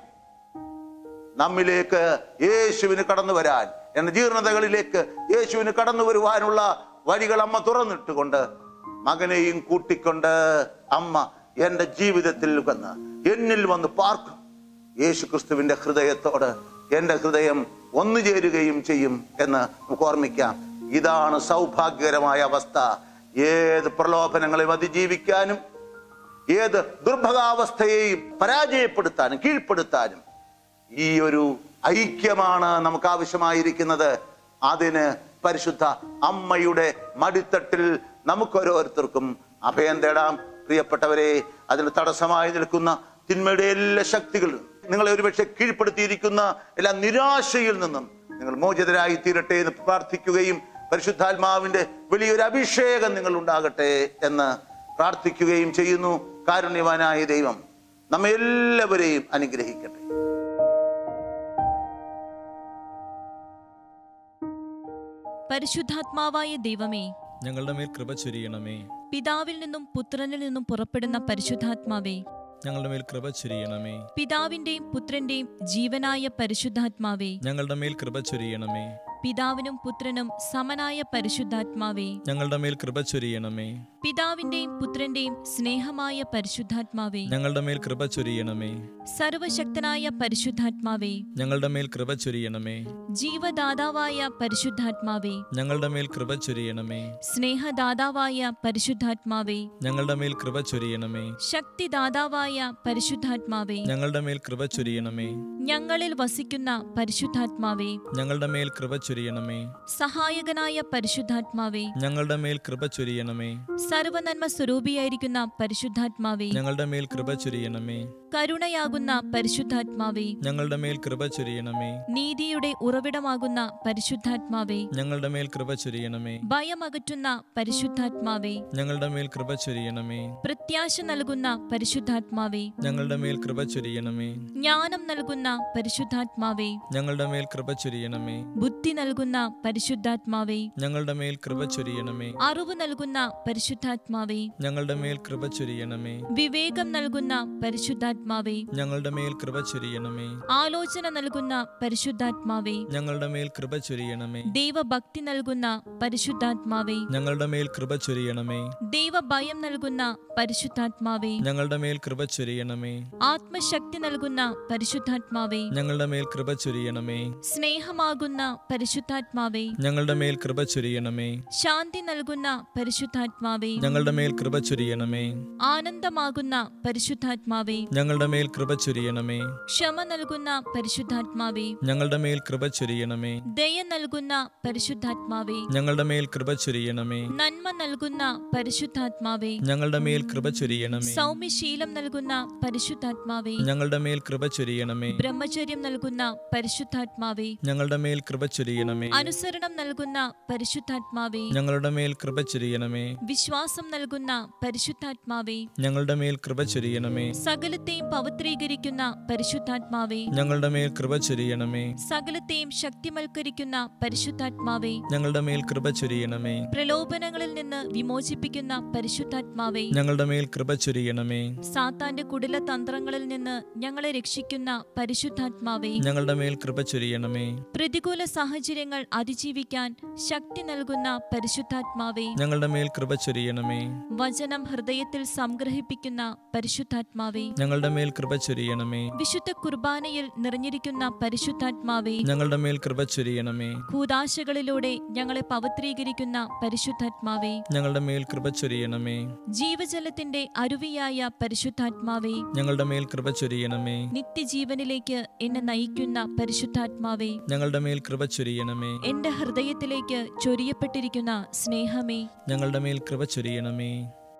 നമ്മിലേക്ക് യേശുവിന് കടന്നു വരാൻ എന്ന ജീർണതകളിലേക്ക് യേശുവിന് കടന്നു വരുവാനുള്ള വഴികൾ അമ്മ തുറന്നിട്ടുകൊണ്ട് മകനെയും കൂട്ടിക്കൊണ്ട് അമ്മ എന്റെ ജീവിതത്തിൽ വന്ന് എന്നിൽ വന്ന് പാർക്കും യേശു ക്രിസ്തുവിന്റെ ഹൃദയത്തോട് എന്റെ ഹൃദയം ഒന്നു ചേരുകയും ചെയ്യും എന്ന് നമുക്ക് ഓർമ്മിക്കാം ഇതാണ് സൗഭാഗ്യകരമായ അവസ്ഥ ഏത് പ്രലോഭനങ്ങളെയും അതിജീവിക്കാനും ഏത് ദുർഭകാവസ്ഥയെയും പരാജയപ്പെടുത്താനും കീഴ്പ്പെടുത്താനും ഈ ഒരു ഐക്യമാണ് നമുക്ക് ആവശ്യമായിരിക്കുന്നത് അതിന് പരിശുദ്ധ അമ്മയുടെ മടിത്തട്ടിൽ നമുക്കോരോരുത്തർക്കും അഭയം തേടാം പ്രിയപ്പെട്ടവരെ അതിന് തടസ്സമായി നിൽക്കുന്ന തിന്മയുടെ എല്ലാ ശക്തികളും നിങ്ങളെ ഒരുപക്ഷെ കീഴ്പ്പെടുത്തിയിരിക്കുന്ന എല്ലാ നിരാശയിൽ നിന്നും നിങ്ങൾ മോചിതരായി തീരട്ടെ എന്ന് പ്രാർത്ഥിക്കുകയും പരിശുദ്ധാത്മാവിന്റെ വലിയൊരു അഭിഷേകം നിങ്ങൾ ഉണ്ടാകട്ടെ എന്ന് പ്രാർത്ഥിക്കുകയും ചെയ്യുന്നു കാരുണ്യവാനായ ദൈവം നമ്മെ എല്ലാവരെയും അനുഗ്രഹിക്കട്ടെ പരിശുദ്ധാത്മാവായ ദൈവമേ ഞങ്ങളുടെ മേൽ കൃപ ചൊരിയണമേ പിതാവിൽ നിന്നും പുത്രനിൽ നിന്നും പുറപ്പെടുന്ന പരിശുദ്ധാത്മാവേ ഞങ്ങളുടെ മേൽ കൃപ ചൊരിയണമേ പിതാവിന്റെയും പുത്രന്റെയും ജീവനായ പരിശുദ്ധാത്മാവേ ഞങ്ങളുടെ മേൽ കൃപ ചൊരിയണമേ പിതാവിനും പുത്രനും സമനായ പരിശുദ്ധാത്മാവേ ഞങ്ങളുടെ മേൽ കൃപ ചൊരിയണമേ പിതാവിന്റെയും പുത്രന്റെയും സ്നേഹമായ പരിശുദ്ധാത്മാവേ ഞങ്ങളുടെ മേൽ കൃപ ചൊരിയണമേ സർവശക്തനായ പരിശുദ്ധാത്മാവേ ഞങ്ങളുടെ മേൽ കൃപ ചൊരിയണമേ ജീവദാതാവായ പരിശുദ്ധാത്മാവേ ഞങ്ങളുടെ മേൽ കൃപ ചൊരിയണമേ സ്നേഹദാതാവായ പരിശുദ്ധാത്മാവേ ഞങ്ങളുടെ മേൽ കൃപ ചൊരിയണമേ ശക്തിദാതാവായ പരിശുദ്ധാത്മാവേ ഞങ്ങളുടെ മേൽ കൃപ ചൊരിയണമേ ഞങ്ങളിൽ വസിക്കുന്ന പരിശുദ്ധാത്മാവേ ഞങ്ങളുടെ മേൽ കൃപ ചൊരിയണമേ സഹായകനായ പരിശുദ്ധാത്മാവേ ഞങ്ങളുടെ മേൽ കൃപ ചൊരിയണമേ സർവനന്മ സ്വരൂപിയായിരിക്കുന്ന പരിശുദ്ധാത്മാവേ ഞങ്ങളുടെ മേൽ കൃപ ചൊരിയണമേ കരുണയാകുന്ന പരിശുദ്ധാത്മാവേ ഞങ്ങളുടെ മേൽ കൃപ ചൊരിയണമേ നീതിയുടെ ഉറവിടമാകുന്ന പരിശുദ്ധാത്മാവേ ഞങ്ങളുടെ മേൽ കൃപ ചൊരിയണമേ ഭയമകറ്റുന്ന പരിശുദ്ധാത്മാവേ ഞങ്ങളുടെ മേൽ കൃപ ചൊരിയണമേ പ്രത്യാശ നൽകുന്ന പരിശുദ്ധാത്മാവേ ഞങ്ങളുടെ മേൽ കൃപ ചൊരിയണമേ ജ്ഞാനം നൽകുന്ന പരിശുദ്ധാത്മാവേ ഞങ്ങളുടെ മേൽ കൃപ ചൊരിയണമേ ബുദ്ധി നൽകുന്ന പരിശുദ്ധാത്മാവേ ഞങ്ങളുടെ മേൽ കൃപ ചൊരിയണമേ അറിവ് നൽകുന്ന പരിശുദ്ധാത്മാവേ ഞങ്ങളുടെ മേൽ കൃപ ചൊരിയണമേ വിവേകം നൽകുന്ന പരിശുദ്ധാത്മാവേ ഞങ്ങളുടെ മേൽ കൃപ ചൊരിയണമേ ആലോചന നൽകുന്ന പരിശുദ്ധാത്മാവേ ഞങ്ങളുടെ മേൽ കൃപ ചൊരിയണമേ ദൈവഭക്തി നൽകുന്ന പരിശുദ്ധാത്മാവേ ഞങ്ങളുടെ മേൽ കൃപ ചൊരിയണമേ ദൈവഭയം നൽകുന്ന പരിശുദ്ധാത്മാവേ ഞങ്ങളുടെ മേൽ കൃപ ചൊരിയണമേ ആത്മശക്തി നൽകുന്ന പരിശുദ്ധാത്മാവേ ഞങ്ങളുടെ മേൽ കൃപ ചൊരിയണമേ സ്നേഹമാകുന്ന പരിശുദ്ധാത്മാവേ ഞങ്ങളുടെ മേൽ കൃപ ചൊരിയണമേ ശാന്തി നൽകുന്ന പരിശുദ്ധാത്മാവേ ഞങ്ങളുടെ മേൽ കൃപ ചൊരിയണമേ ആനന്ദമാകുന്ന പരിശുദ്ധാത്മാവേ ഞങ്ങളുടെ മേൽ കൃപ ചൊരിയണമേ ക്ഷമ നൽകുന്ന പരിശുദ്ധാത്മാവേ ഞങ്ങളുടെ മേൽ കൃപ ചൊരിയണമേ ദയ നൽകുന്ന പരിശുദ്ധാത്മാവേ ഞങ്ങളുടെ മേൽ കൃപ ചൊരിയണമേ നന്മ നൽകുന്ന പരിശുദ്ധാത്മാവേ ഞങ്ങളുടെ മേൽ കൃപ ചൊരിയണമേ സൗമ്യശീലം നൽകുന്ന പരിശുദ്ധാത്മാവേ ഞങ്ങളുടെ മേൽ കൃപ ചൊരിയണമേ ബ്രഹ്മചര്യം നൽകുന്ന പരിശുദ്ധാത്മാവേ ഞങ്ങളുടെ മേൽ കൃപ ചൊരിയണമേ അനുസരണം നൽകുന്ന പരിശുദ്ധാത്മാവേ ഞങ്ങളുടെ മേൽ കൃപ ചൊരിയണമേ വിശ്വാസം നൽകുന്ന പരിശുദ്ധാത്മാവേ ഞങ്ങളുടെ മേൽ കൃപ ചൊരിയണമേ സകലത്തെയും പവിത്രീകരിക്കുന്ന പരിശുദ്ധാത്മാവേ ഞങ്ങളുടെ മേൽ കൃപ ചൊരിയണമേ സകലത്തെയും ശക്തിമൽക്കരിക്കുന്ന പരിശുദ്ധാത്മാവേ ഞങ്ങളുടെ മേൽ കൃപ ചൊരിയണമേ പ്രലോഭനങ്ങളിൽ നിന്ന് വിമോചിപ്പിക്കുന്ന പരിശുദ്ധാത്മാവേ ഞങ്ങളുടെ മേൽ കൃപ ചൊരിയണമേ സാത്താന്റെ കുടില തന്ത്രങ്ങളിൽ നിന്ന് ഞങ്ങളെ രക്ഷിക്കുന്ന പരിശുദ്ധാത്മാവേ ഞങ്ങളുടെ മേൽ കൃപ ചൊരിയണമേ പ്രതികൂല സാഹചര്യങ്ങൾ അതിജീവിക്കാൻ ശക്തി നൽകുന്ന പരിശുദ്ധാത്മാവേ ഞങ്ങളുടെ മേൽ കൃപ ചൊരിയണമേ വചനം ഹൃദയത്തിൽ സംഗ്രഹിപ്പിക്കുന്ന പരിശുദ്ധാത്മാവേ ഞങ്ങളുടെ മേൽ കൃപ ചൊരിയണമേ വിശുദ്ധ കുർബാനയിൽ നിറഞ്ഞിരിക്കുന്ന പരിശുദ്ധാത്മാവേ ഞങ്ങളുടെ മേൽ കൃപ ചൊരിയണമേ കൂതാശകളിലൂടെ ഞങ്ങളെ പവിത്രീകരിക്കുന്ന പരിശുദ്ധാത്മാവേ ഞങ്ങളുടെ മേൽ കൃപ ചൊരിയണമേ ജീവജലത്തിന്റെ അരുവിയായ പരിശുദ്ധാത്മാവേ ഞങ്ങളുടെ മേൽ കൃപ ചൊരിയണമേ നിത്യജീവനിലേക്ക് എന്നെ നയിക്കുന്ന പരിശുദ്ധാത്മാവേ ഞങ്ങളുടെ മേൽ കൃപ ചൊരിയണമേ എന്റെ ഹൃദയത്തിലേക്ക് ചൊരിയപ്പെട്ടിരിക്കുന്ന സ്നേഹമേ ഞങ്ങളുടെ മേൽ കൃപ ചൊരിയണമേ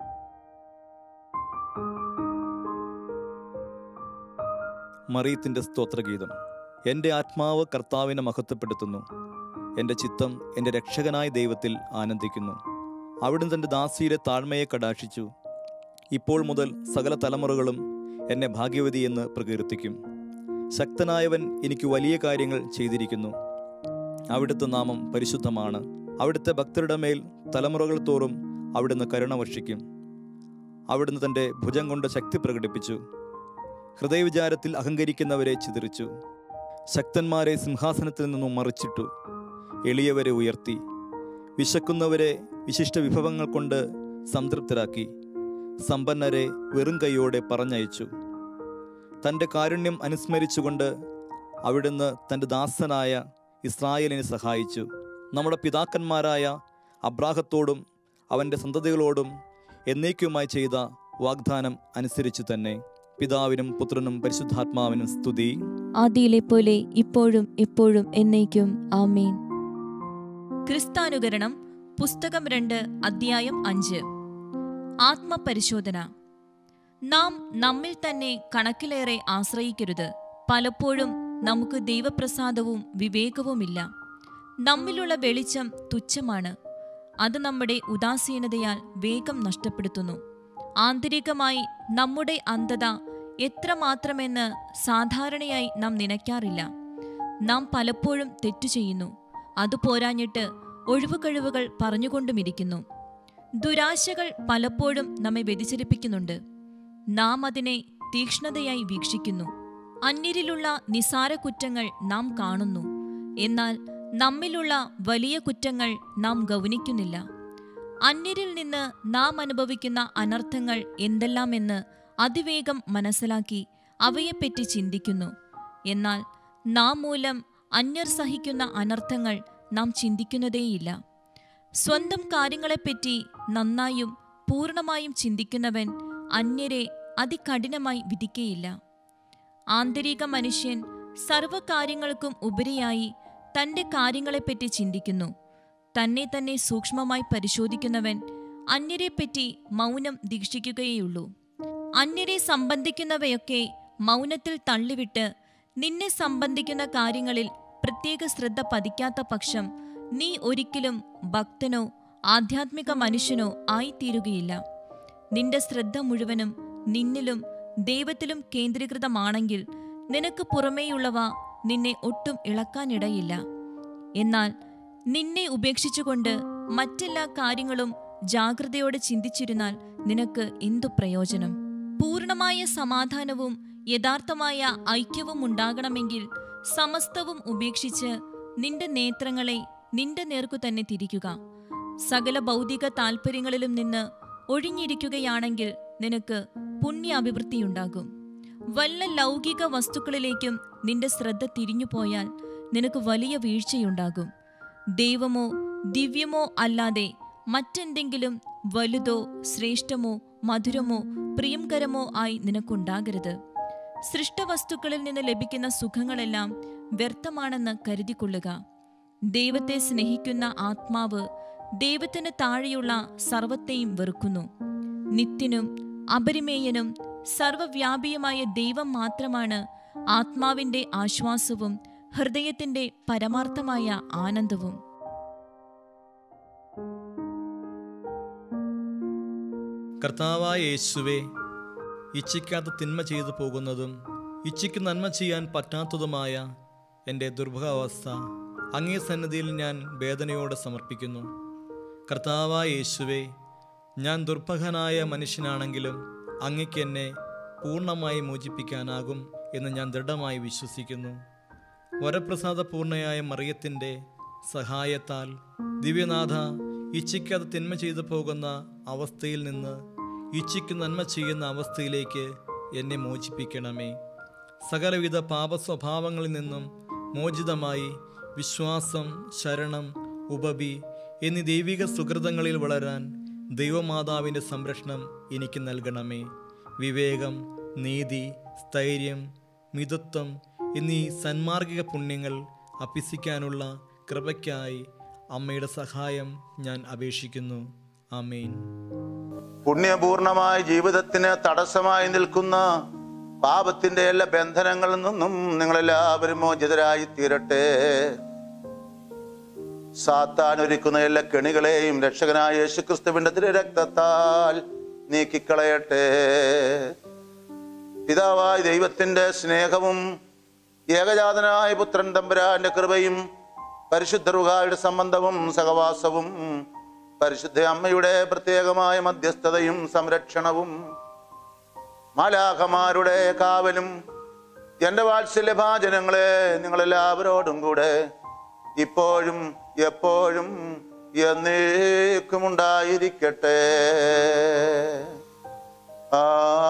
മറിയത്തിൻ്റെ സ്തോത്രഗീതം എൻ്റെ ആത്മാവ് കർത്താവിനെ മഹത്വപ്പെടുത്തുന്നു എൻ്റെ ചിത്തം എൻ്റെ രക്ഷകനായ ദൈവത്തിൽ ആനന്ദിക്കുന്നു അവിടുന്ന് തൻ്റെ ദാസിയുടെ താഴ്മയെ കടാക്ഷിച്ചു ഇപ്പോൾ മുതൽ സകല തലമുറകളും എന്നെ ഭാഗ്യവതി എന്ന് പ്രകീർത്തിക്കും ശക്തനായവൻ എനിക്ക് വലിയ കാര്യങ്ങൾ ചെയ്തിരിക്കുന്നു അവിടുത്തെ നാമം പരിശുദ്ധമാണ് അവിടുത്തെ ഭക്തരുടെ മേൽ തലമുറകൾ തോറും അവിടുന്ന് കരുണ വർഷിക്കും അവിടുന്ന് തൻ്റെ ഭുജം കൊണ്ട് ശക്തി പ്രകടിപ്പിച്ചു ഹൃദയവിചാരത്തിൽ അഹങ്കരിക്കുന്നവരെ ചിതറിച്ചു ശക്തന്മാരെ സിംഹാസനത്തിൽ നിന്നും മറിച്ചിട്ടു എളിയവരെ ഉയർത്തി വിശക്കുന്നവരെ വിശിഷ്ട വിഭവങ്ങൾ കൊണ്ട് സംതൃപ്തരാക്കി സമ്പന്നരെ വെറും കൈയോടെ പറഞ്ഞയച്ചു തൻ്റെ കാരുണ്യം അനുസ്മരിച്ചുകൊണ്ട് അവിടുന്ന് തൻ്റെ ദാസനായ ഇസ്രായേലിനെ സഹായിച്ചു നമ്മുടെ പിതാക്കന്മാരായ അബ്രാഹത്തോടും അവൻ്റെ സന്തതികളോടും എന്നേക്കുമായി ചെയ്ത വാഗ്ദാനം അനുസരിച്ചു തന്നെ പിതാവിനും പുത്രനും പരിശുദ്ധാത്മാവിനും സ്തുതി ആദിയിലെ പോലെ ഇപ്പോഴും എപ്പോഴും എന്നേക്കും ആമേൻ ക്രിസ്താനുകരണം പുസ്തകം രണ്ട് അധ്യായം അഞ്ച് ആത്മപരിശോധന നാം നമ്മിൽ തന്നെ കണക്കിലേറെ ആശ്രയിക്കരുത് പലപ്പോഴും നമുക്ക് ദൈവപ്രസാദവും വിവേകവുമില്ല നമ്മിലുള്ള വെളിച്ചം തുച്ഛമാണ് അത് നമ്മുടെ ഉദാസീനതയാൽ വേഗം നഷ്ടപ്പെടുത്തുന്നു ആന്തരികമായി നമ്മുടെ അന്ധത എത്രമാത്രമെന്ന് സാധാരണയായി നാം നനയ്ക്കാറില്ല നാം പലപ്പോഴും തെറ്റു ചെയ്യുന്നു അതുപോരാഞ്ഞിട്ട് ഒഴിവുകഴിവുകൾ പറഞ്ഞുകൊണ്ടുമിരിക്കുന്നു ദുരാശകൾ പലപ്പോഴും നമ്മെ വ്യതിചലിപ്പിക്കുന്നുണ്ട് നാം അതിനെ തീക്ഷ്ണതയായി വീക്ഷിക്കുന്നു അന്യരിലുള്ള നിസാര കുറ്റങ്ങൾ നാം കാണുന്നു എന്നാൽ നമ്മിലുള്ള വലിയ കുറ്റങ്ങൾ നാം ഗൗനിക്കുന്നില്ല അന്യരിൽ നിന്ന് നാം അനുഭവിക്കുന്ന അനർത്ഥങ്ങൾ എന്തെല്ലാമെന്ന് അതിവേഗം മനസ്സിലാക്കി അവയെപ്പറ്റി ചിന്തിക്കുന്നു എന്നാൽ നാം മൂലം അന്യർ സഹിക്കുന്ന അനർത്ഥങ്ങൾ നാം ചിന്തിക്കുന്നതേയില്ല സ്വന്തം കാര്യങ്ങളെപ്പറ്റി നന്നായും പൂർണ്ണമായും ചിന്തിക്കുന്നവൻ അന്യരെ അതികഠിനമായി വിധിക്കയില്ല ആന്തരിക മനുഷ്യൻ സർവകാര്യങ്ങൾക്കും ഉപരിയായി തന്റെ കാര്യങ്ങളെപ്പറ്റി ചിന്തിക്കുന്നു തന്നെ തന്നെ സൂക്ഷ്മമായി പരിശോധിക്കുന്നവൻ അന്യരെപ്പറ്റി മൗനം ദീക്ഷിക്കുകയുള്ളൂ അന്യരെ സംബന്ധിക്കുന്നവയൊക്കെ മൗനത്തിൽ തള്ളിവിട്ട് നിന്നെ സംബന്ധിക്കുന്ന കാര്യങ്ങളിൽ പ്രത്യേക ശ്രദ്ധ പതിക്കാത്ത പക്ഷം നീ ഒരിക്കലും ഭക്തനോ ആധ്യാത്മിക മനുഷ്യനോ ആയിത്തീരുകയില്ല നിന്റെ ശ്രദ്ധ മുഴുവനും നിന്നിലും ദൈവത്തിലും കേന്ദ്രീകൃതമാണെങ്കിൽ നിനക്ക് പുറമേയുള്ളവ നിന്നെ ഒട്ടും ഇളക്കാനിടയില്ല എന്നാൽ നിന്നെ ഉപേക്ഷിച്ചുകൊണ്ട് മറ്റെല്ലാ കാര്യങ്ങളും ജാഗ്രതയോടെ ചിന്തിച്ചിരുന്നാൽ നിനക്ക് എന്തു പ്രയോജനം പൂർണമായ സമാധാനവും യഥാർത്ഥമായ ഐക്യവും ഉണ്ടാകണമെങ്കിൽ സമസ്തവും ഉപേക്ഷിച്ച് നിന്റെ നേത്രങ്ങളെ നിന്റെ നേർക്കു തന്നെ തിരിക്കുക സകല ഭൗതിക താൽപ്പര്യങ്ങളിലും നിന്ന് ഒഴിഞ്ഞിരിക്കുകയാണെങ്കിൽ നിനക്ക് പുണ്യ അഭിവൃദ്ധിയുണ്ടാകും വല്ല ലൗകിക വസ്തുക്കളിലേക്കും നിന്റെ ശ്രദ്ധ തിരിഞ്ഞുപോയാൽ നിനക്ക് വലിയ വീഴ്ചയുണ്ടാകും ദൈവമോ ദിവ്യമോ അല്ലാതെ മറ്റെന്തെങ്കിലും വലുതോ ശ്രേഷ്ഠമോ മധുരമോ പ്രിയംകരമോ ആയി നിനക്കുണ്ടാകരുത് സൃഷ്ടവസ്തുക്കളിൽ നിന്ന് ലഭിക്കുന്ന സുഖങ്ങളെല്ലാം വ്യർത്ഥമാണെന്ന് കരുതിക്കൊള്ളുക ദൈവത്തെ സ്നേഹിക്കുന്ന ആത്മാവ് ദൈവത്തിന് താഴെയുള്ള സർവത്തെയും വെറുക്കുന്നു നിത്യനും അപരിമേയനും സർവവ്യാപിയുമായ ദൈവം മാത്രമാണ് ആത്മാവിന്റെ ആശ്വാസവും ഹൃദയത്തിന്റെ പരമാർത്ഥമായ ആനന്ദവും കർത്താവായ യേശുവെ ഇച്ഛിക്കാത്ത തിന്മ ചെയ്തു പോകുന്നതും ഇച്ഛിക്ക് നന്മ ചെയ്യാൻ പറ്റാത്തതുമായ എൻ്റെ ദുർഭകാവസ്ഥ അങ്ങേ സന്നിധിയിൽ ഞാൻ വേദനയോടെ സമർപ്പിക്കുന്നു കർത്താവായ യേശുവെ ഞാൻ ദുർഭകനായ മനുഷ്യനാണെങ്കിലും അങ്ങയ്ക്ക് എന്നെ പൂർണ്ണമായി മോചിപ്പിക്കാനാകും എന്ന് ഞാൻ ദൃഢമായി വിശ്വസിക്കുന്നു വരപ്രസാദപൂർണയായ മറിയത്തിൻ്റെ സഹായത്താൽ ദിവ്യനാഥ ഇച്ഛിക്കാതെ തിന്മ ചെയ്തു പോകുന്ന അവസ്ഥയിൽ നിന്ന് ഇച്ഛിക്ക് നന്മ ചെയ്യുന്ന അവസ്ഥയിലേക്ക് എന്നെ മോചിപ്പിക്കണമേ സകലവിധ പാപസ്വഭാവങ്ങളിൽ നിന്നും മോചിതമായി വിശ്വാസം ശരണം ഉപബി എന്നീ ദൈവിക സുഹൃതങ്ങളിൽ വളരാൻ ദൈവമാതാവിൻ്റെ സംരക്ഷണം എനിക്ക് നൽകണമേ വിവേകം നീതി സ്ഥൈര്യം മിതത്വം എന്നീ സന്മാർഗിക പുണ്യങ്ങൾ അഭ്യസിക്കാനുള്ള കൃപയ്ക്കായി അമ്മയുടെ സഹായം ഞാൻ അപേക്ഷിക്കുന്നു ആമേൻ പുണ്യപൂർണമായ ജീവിതത്തിന് തടസ്സമായി നിൽക്കുന്ന പാപത്തിന്റെ എല്ലാ ബന്ധനങ്ങളിൽ നിന്നും നിങ്ങളെല്ലാവരും മോചിതരായി തീരട്ടെ സാത്താൻ ഒരുക്കുന്ന എല്ലാ കെണികളെയും രക്ഷകനായ യേശുക്രിസ്തുവിന്റെ തിരുരക്തത്താൽ നീക്കിക്കളയട്ടെ പിതാവായ ദൈവത്തിന്റെ സ്നേഹവും ഏകജാതനായ പുത്രൻ തമ്പുരാന്റെ കൃപയും പരിശുദ്ധ റുഹായുടെ സംബന്ധവും സഹവാസവും പരിശുദ്ധ അമ്മയുടെ പ്രത്യേകമായ മധ്യസ്ഥതയും സംരക്ഷണവും മാലാഖമാരുടെ കാവലും എൻ്റെ വാത്സല്യഭാചനങ്ങളെ നിങ്ങളെല്ലാവരോടും കൂടെ ഇപ്പോഴും എപ്പോഴും എന്നേക്കും ഉണ്ടായിരിക്കട്ടെ ആ